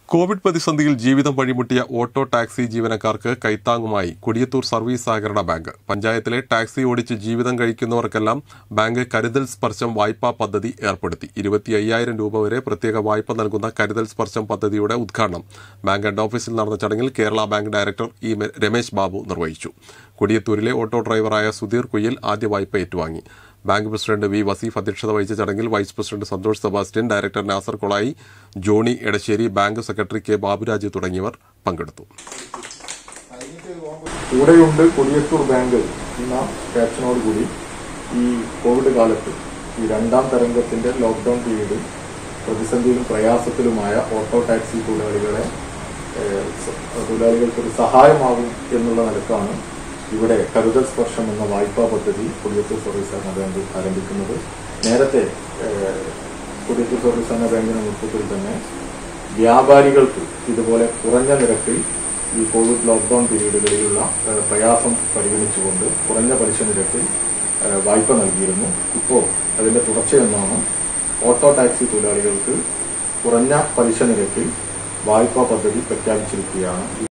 Covid പ്രതിസന്ധിയിൽ ജീവിതം വഴിമുട്ടിയ auto taxi ജീവനക്കാർക്ക് കൈത്താങ്ങുമായി കൊടിയത്തൂർ സർവീസ് സഹകരണ ബാങ്ക് പഞ്ചായത്തിലെ ടാക്സി ഓടിച്ച് ജീവിതം കഴിക്കുന്നവർക്കെല്ലാം ബാങ്ക് കരുതൽ സ്പർശം വായ്പാ പദ്ധതി ഏർപ്പെടുത്തി ഇരുപത്തി അയ്യായിരം രൂപ വരെ പ്രത്യേക വായ്പ നൽകുന്ന കരുതൽ സ്പർശം പദ്ധതിയുടെ ഉദ്ഘാടനം ബാങ്ക് ഹെഡ് ഓഫീസിൽ നടന്ന ചടങ്ങിൽ കേരള ബാങ്ക് ഡയറക്ടർ ഇ മെ- രമേശ് ബാബു നിർവഹിച്ചു കൊടിയത്തൂരിലെ ഓട്ടോ ഡ്രൈവറായ സുധീർ കുയ്യൽ ആദ്യ വായ്പ ഏറ്റുവാങ്ങി ബാങ്ക് പ്രസിഡന്റ് വി വസീഫ് അധ്യക്ഷത വഹിച്ച ചടങ്ങിൽ vice president Santhosh Sebastian director Nasar Kolayi Johny Edassery bank secretary K Baburaj തുടങ്ങിയവർ പങ്കെടുത്തു കൂടെയുണ്ട് കൊടിയത്തൂർ ബാങ്ക് എന്ന ക്യാപ്ഷനോടുകൂടി ഈ കോവിഡ് കാലത്ത് ഈ രണ്ടാം തരംഗത്തിന്റെ ലോക്ക്ഡൌൺ പീരീഡിൽ പ്രതിസന്ധിയിലും പ്രയാസത്തിലുമായ ഓട്ടോ ടാക്സി തൊഴിലാളികളെ ഏഹ്, സ- തൊഴിലാളികൾക്ക് ഒരു സഹായമാകും എന്നുള്ള നിലക്കാണ് ഇവിടെ കരുതൽ സ്പർശം എന്ന വായ്പാ പദ്ധതി കൊടിയത്തൂർ സർവീസ് സഹകരണ ബാങ്ക് ആരംഭിക്കുന്നത് നേരത്തെ ഏഹ്, കൊടിയത്തൂർ സർവീസ് സഹകരണ ബാങ്കിന്റെ നേതൃത്വത്തിൽ തന്നെ വ്യാപാരികൾക്ക് ഇതുപോലെ കുറഞ്ഞ നിരക്കിൽ ഈ കോവിഡ് ലോക്ക്ഡൌൺ പീരീഡുകളിലുള്ള ഏഹ്, പ്രയാസം പരിഗണിച്ചുകൊണ്ട് കുറഞ്ഞ പലിശ നിരക്കിൽ ഏഹ്, വായ്പ നൽകിയിരുന്നു ഇപ്പോൾ അതിന്റെ തുടർച്ചയെന്നാണ് ഓട്ടോ ടാക്സി തൊഴിലാളികൾക്ക് കുറഞ്ഞ പലിശ നിരക്കിൽ വായ്പാ പദ്ധതി പ്രഖ്യാപിച്ചിരിക്കുകയാണ്